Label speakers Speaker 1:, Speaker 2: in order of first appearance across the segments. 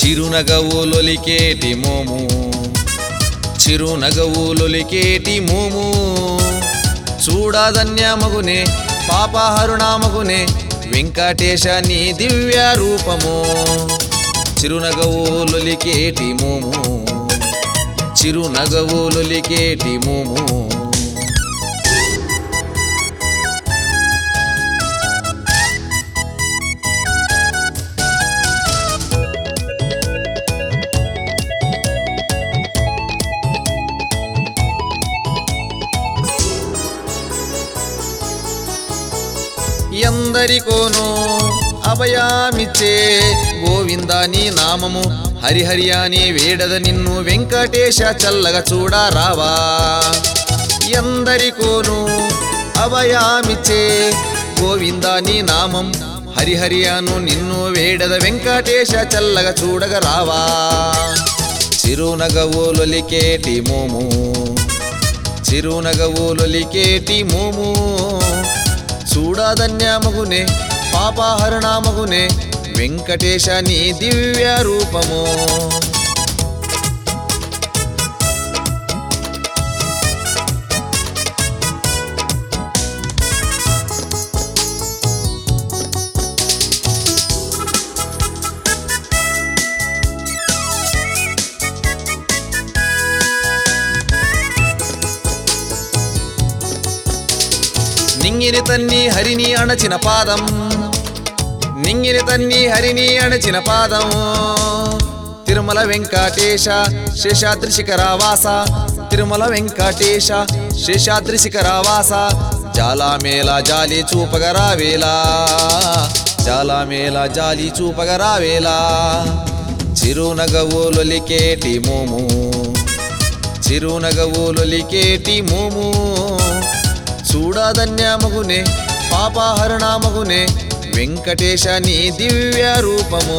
Speaker 1: చిరునగవులొలికేటి మోము చిరునగవులొలికేటి మోము చూడధన్యమగునే పాపహరుణామగునే వెంకటేశ నీ దివ్య రూపము చిరునగవులొలికేటి మోము చిరునగవులొలికేటి మోము ఎందరికోనో అభయామిచ్చే గోవింద నీ నామము హరిహరి అని వేడద నిన్ను వెంకటేశ చల్లగా చూడరావా ఎందరికోను అభయామిచ్చే గోవింద నీ నామం హరిహరియాను నిన్ను వేడద వెంకటేశ చల్లగా చూడగ రావా చిరునగవులొలికేటి మోము చిరునగవులొలికేటి మోము చూడధన్యమగునే పాపహరణామగునే వెంకటేశ నీ దివ్య రూపము నింగిని తన్ని హరిని అణచిన పాదం నింగిని తన్ని హరిని అణచిన పాదం తిరుమల వెంకటేశ శేషాద్రి శిఖరావాస తిరుమల వెంకటేశ శేషాద్రి శిఖరావాస జాలామేళ జాలి చూపగరావేలా జాలామేళ జాలి చూపగరావేలా చిరునగవులొలికేటి మోము చిరునగవులొలికేటి మోము చూడధన్యమగునే పాపహరణామగునే వెంకటేశ నీ దివ్య రూపము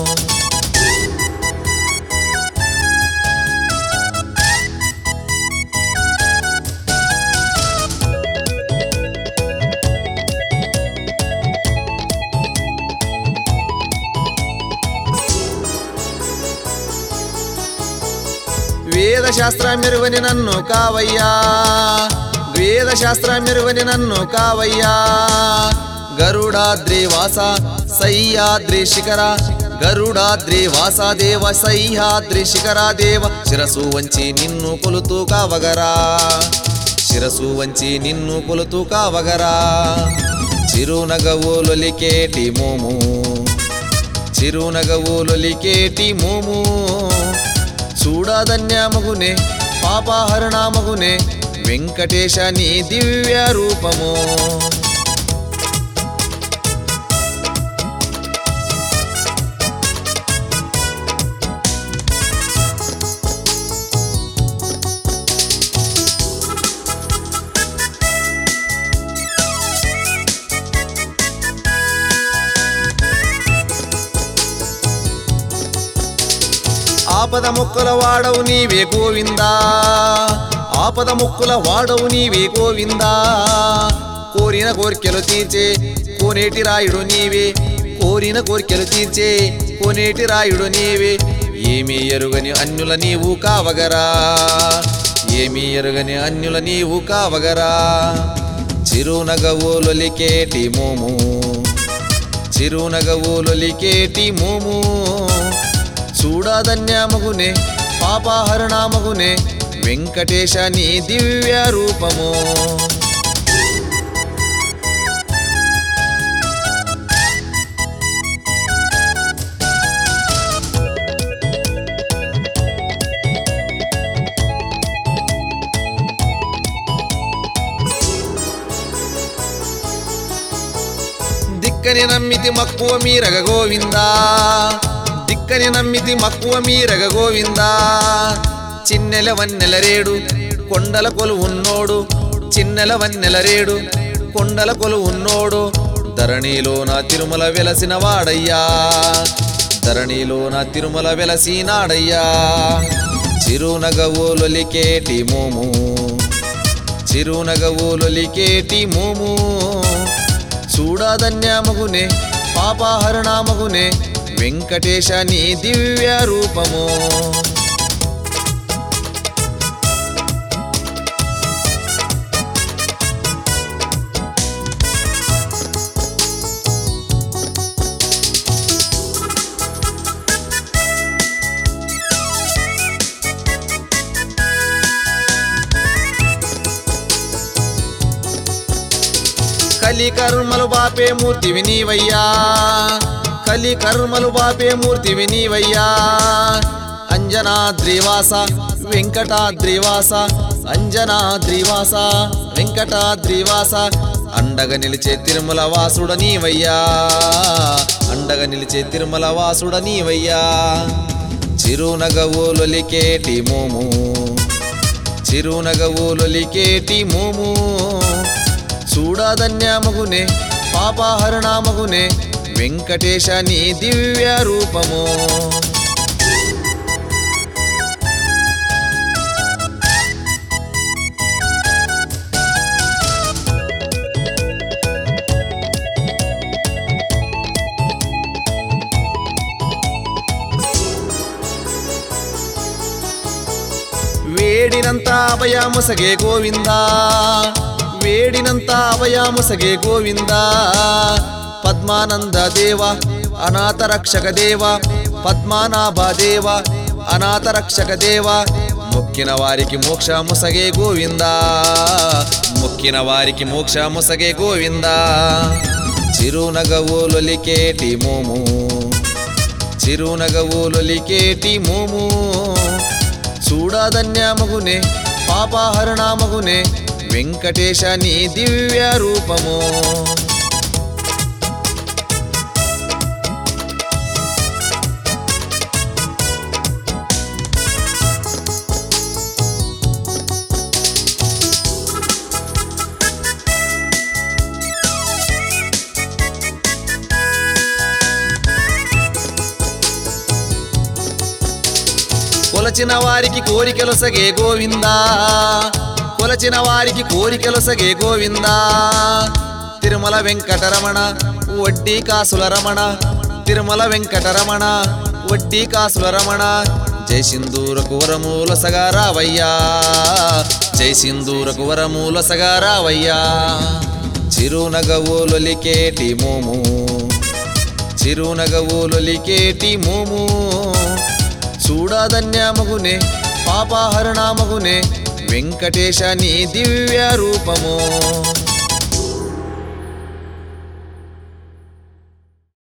Speaker 1: వేదశాస్త్ర మెరువని నన్ను కావయ్యా వేదశాస్త్ర మెరువని నన్ను కావయ్యా గరుడాద్రి వాస సయ్యాద్రి శిఖర గరుడాద్రి వాసాదేవ సయ్యాద్రి శిఖరా దేవ శిరసు వంచి నిన్ను కొలుతూ కావగరా శిరసు వంచి నిన్ను కొలుతూ కావగరా చిరునగవులొలికేటి మోము చిరునగవులొలికేటి మోము చూడధన్యమగునే పాపహరణామగునే వెంకటేశ నీ దివ్య రూపము ఆపద ముక్కుల వాడవు నీవే గోవిందా ఆపద ముక్కుల వాడవు నీవే గోవిందా కోరిన కోరికలు తీర్చే కోనేటి రాయుడు నీవే కోరిన కోరికలు తీర్చే కోనేటి రాయుడు నీవే ఏమీ ఎరుగని అన్యుల నీవు కావగరా ఏమీ ఎరుగని అన్యుల నీవు కావగరా చిరునగవులొలికేటి మోము చిరునగవులొలికేటి మోము చూడధన్యమగునే పాపహరణామగునే వెంకటేశ నీ దివ్య రూపము దిక్కని నమ్మితి మక్కువ మీరగ గోవిందా దిక్కని నమ్మితి మక్కువ మీరగ గోవిందా చిన్నెల వన్నెల రేడు కొండల కొలు ఉన్నోడు చిన్నెల వన్నెల రేడు కొండల కొలు ఉన్నోడు ధరణిలో నా తిరుమల వెలసిన వాడయ్యా ధరణిలో నా తిరుమల వెలసినాడయ్యా చిరునగవులొలికేటి మోము చిరునగవులొలికేటి మోము చూడధన్యమగునే పాపహరణామగునే వెంకటేశ నీ దివ్య రూపము కలి కర్మలు బాపే మూర్తివి నీవయ్యా కలి కర్మలు బాపే మూర్తివి నీవయ్యా అంజనాద్రివాస వెంకటాద్రివాస అంజనాద్రివాస వెంకటాద్రివాస అండగా నిలిచే తిరుమల వాసుడ నీవయ్యా అండగా నిలిచే తిరుమల వాసుడ నీవయ్యా చిరునగవులొలికేటి మోము చిరునగవులొలికేటి మోము చూడధన్యమగునే పాపాహరణమగునే వెంకటేశ నీ దివ్య రూపము వేడినంత అభయాముసగే గోవిందా వేడినంత అభయాముసగే గోవిందా పద్మానంద దేవ అనాథ రక్షక దేవ పద్మానాభ దేవ అనాథ రక్షక దేవ మొక్కిన వారికి మోక్ష ముసగే గోవిందా మొక్కిన వారికి మోక్ష ముసగే గోవిందా చిరునగవులొలికేటి మోము చిరునగవులొలికేటి మోము చూడధన్యమగునే పాపాహరణమగునే వెంకటేశ నీ దివ్య రూపము కొలచిన వారికి కోరికలు సగే గోవిందా కొలచిన వారికి కోరికలు సగే గోవిందా తిరుమల వెంకటరమణ వడ్డీ కాసుల రమణ తిరుమల వెంకటరమణ వడ్డీ కాసుల రమణ జై సింధూరకు వరమూల సగారావయ్యా జై సింధూరకు వరమూల సగారావయ్యా చిరునగవులొలికేటి మోము చిరునగవులొలికేటి మోము చూడధన్యమగునే పాపాహరణమగునే వెంకటేశ నీ దివ్య రూపము